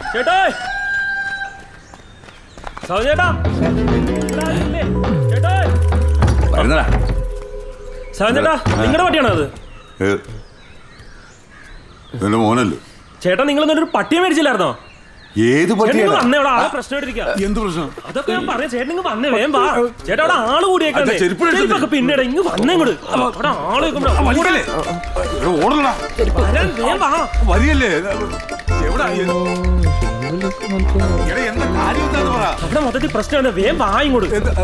ചേട്ടാ സൗ ചേട്ടാ ചേട്ടാ വരുന്നടാ സൗ ചേട്ടാ നിങ്ങളുടെ പട്ടിയാണോ അത് എന്റെ മോനല്ലേ ചേട്ടാ നിങ്ങൾ ഇന്നലെ ഒരു പട്ടിയെ മേടിച്ചില്ലായിരുന്നോ ഏത് ചേട്ടൻ ഇങ്ങ് പറ്റിയാ വന്നേ ഇവിടെ ആളെ പ്രശ്നമായിട്ടിരിക്കുക എന്ത് പ്രശ്നം അതൊക്കെ ഞാൻ പറയാം ചേട്ടൻ ഇങ്ങ് വന്നേ വേഗം വാ ചേട്ടാ അവിടെ ആള് കൂടിയേക്കാണ് അച്ഛാ, ചെരുപ്പ് എടുത്ത് ചെരുപ്പൊക്കെ പിന്നീട് ഇങ്ങ് വന്നേ ഇങ്ങോട്ട് അവിടെ ആള് നിൽക്കുമ്പോ വലിക്കല്ലേ ഓടണടാ വരാൻ വേഗം വാ വരികല്ലേ എവിടാ എടാ എന്താ കാര്യം എന്താന്ന് പറ അവിടെ മൊത്തത്തിൽ പ്രശ്നമാണ് വേഗം വാ ഇങ്ങോട്ട്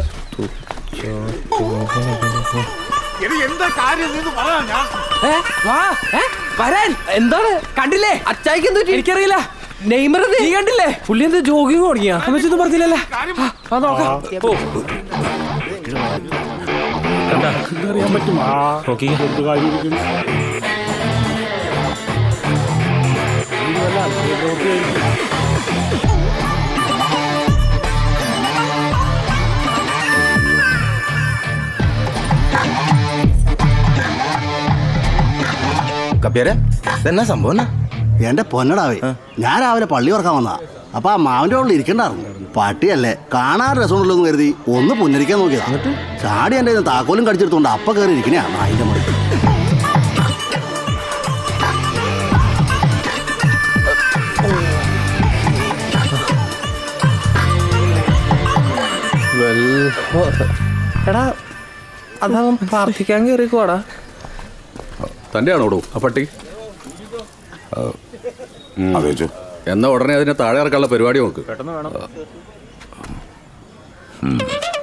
എടാ എന്താ കാര്യം നീ പറ ഞാൻ ഏ, വാ, ഏ, വരാൻ എന്താണ് കണ്ടില്ലേ അച്ചായിക്ക് എന്തു എനിക്കറിയില്ല നെയ്മർ നീ കണ്ടില്ലേ പുള്ളി എന്ത് ജോഗിങ് തുടങ്ങിയ അമ്മച്ചൊന്നും പറഞ്ഞില്ലല്ലേ ആ, ആ, നോക്കാം ഓ കണ്ടാ നോക്കി കപ്പ്യാരെ ഇതെന്നാ സംഭവം എന്നാ എന്റെ പൊന്നടാവേ ഞാൻ രാവിലെ പള്ളി ഉറക്കാൻ വന്നാ അപ്പൊ ആ മാവിന്റെ ഉള്ളിൽ ഇരിക്കണ്ടായിരുന്നു പട്ടിയല്ലേ കാണാൻ രസമുണ്ടല്ലോ എന്ന് കരുതി ഒന്ന് പുന്നരിക്കാൻ നോക്കിയതാ ചാടി എന്റെ കയ്യിന്ന് താക്കോലും കടിച്ചെടുത്തോണ്ട് അപ്പ കയറി ഇരിക്കണേ നായിന്റെ മുകളിൽ എടാ അതവൻ പ്രാർത്ഥിക്കാൻ കയറിക്കോടാ തന്റെ ആണോടോ ആ പട്ടി അതേച്ചോ എന്നാ ഉടനെ അതിനെ താഴെ ഇറക്കാനുള്ള പരിപാടി നോക്ക് പെട്ടെന്ന് വേണം ഉം.